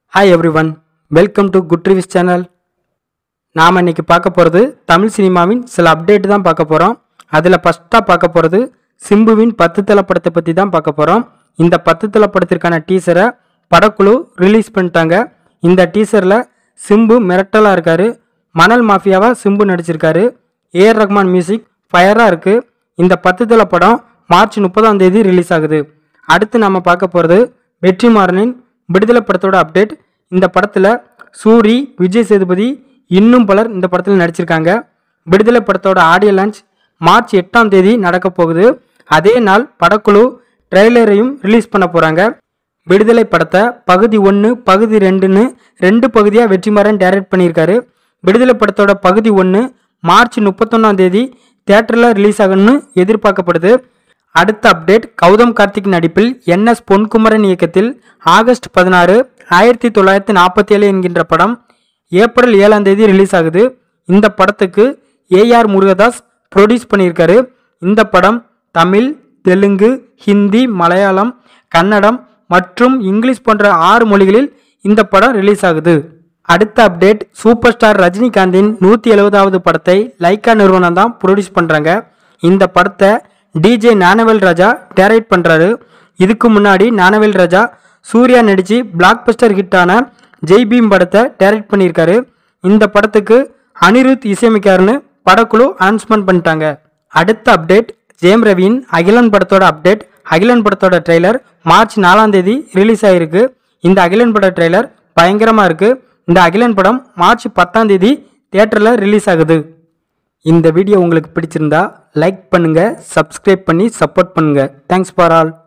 hi every one welcome to good reviews channel நாம் இன்னைக்கு பார்க்க போகிறது தமிழ் சினிமாவின் சில அப்டேட் தான் பார்க்க போகிறோம் அதில் ஃபஸ்ட்டாக பார்க்க போகிறது சிம்புவின் பத்து தல படத்தை பற்றி தான் பார்க்க போகிறோம் இந்த பத்து தல படத்திற்கான டீசரை படக்குழு ரிலீஸ் பண்ணிட்டாங்க இந்த டீசரில் சிம்பு மிரட்டலாக இருக்காரு மணல் மாஃபியாவாக சிம்பு நடிச்சிருக்காரு ஏஆர் ரஹ்மான் மியூசிக் ஃபயராக இருக்குது இந்த பத்து தல படம் மார்ச் முப்பதாம் தேதி ரிலீஸ் ஆகுது அடுத்து நம்ம பார்க்க போகிறது வெற்றிமாறனின் விடுதலை படத்தோட அப்டேட் இந்த படத்தில் சூரி விஜய் சேதுபதி இன்னும் பலர் இந்த படத்தில் நடிச்சிருக்காங்க விடுதலை படத்தோட ஆடியோ லான்ச் மார்ச் எட்டாம் தேதி நடக்க போகுது அதே நாள் படக்குழு ட்ரெய்லரையும் ரிலீஸ் பண்ண போகிறாங்க விடுதலை படத்தை பகுதி ஒன்று பகுதி ரெண்டுன்னு ரெண்டு பகுதியாக வெற்றிமாறன் டைரக்ட் பண்ணியிருக்காரு விடுதலை படத்தோட பகுதி ஒன்று மார்ச் முப்பத்தொன்னாம் தேதி தேட்டரில் ரிலீஸ் ஆகணும்னு எதிர்பார்க்கப்படுது அடுத்த அப்டேட் கௌதம் கார்த்திக் நடிப்பில் என்எஸ் பொன்குமரன் இயக்கத்தில் ஆகஸ்ட் பதினாறு ஆயிரத்தி தொள்ளாயிரத்தி நாற்பத்தி ஏழு என்கின்ற படம் ஏப்ரல் ஏழாம் தேதி ரிலீஸ் ஆகுது இந்த படத்துக்கு ஏஆர் முருகதாஸ் ப்ரொடியூஸ் பண்ணியிருக்காரு இந்த படம் தமிழ் தெலுங்கு ஹிந்தி மலையாளம் கன்னடம் மற்றும் இங்கிலீஷ் போன்ற ஆறு மொழிகளில் இந்த படம் ரிலீஸ் ஆகுது அடுத்த அப்டேட் சூப்பர் ஸ்டார் ரஜினிகாந்தின் நூற்றி எழுபதாவது படத்தை லைக்கா நிறுவனம் தான் ப்ரொடியூஸ் பண்ணுறாங்க இந்த படத்தை டிஜே ஞானவேல் ராஜா டைரக்ட் பண்ணுறாரு இதுக்கு முன்னாடி ஞானவேல் ராஜா சூர்யா நடித்து பிளாக் பஸ்டர் ஹிட்டான ஜெய் பீம் படத்தை டைரக்ட் பண்ணியிருக்காரு இந்த படத்துக்கு அனிருத் இசையமைக்காருன்னு படக்குழு அனௌன்ஸ்மெண்ட் பண்ணிட்டாங்க அடுத்த அப்டேட் ஜெயம் ரவியின் அகிலன் படத்தோட அப்டேட் அகிலன் படத்தோட ட்ரெய்லர் மார்ச் நாலாம் தேதி ரிலீஸ் ஆகிருக்கு இந்த அகிலன் பட ட்ரெய்லர் பயங்கரமாக இருக்குது இந்த அகிலன் படம் மார்ச் பத்தாம் தேதி தியேட்டரில் ரிலீஸ் ஆகுது இந்த வீடியோ உங்களுக்கு பிடிச்சிருந்தா லைக் பண்ணுங்கள் சப்ஸ்கிரைப் பண்ணி சப்போர்ட் பண்ணுங்கள் தேங்க்ஸ் ஃபார் ஆல்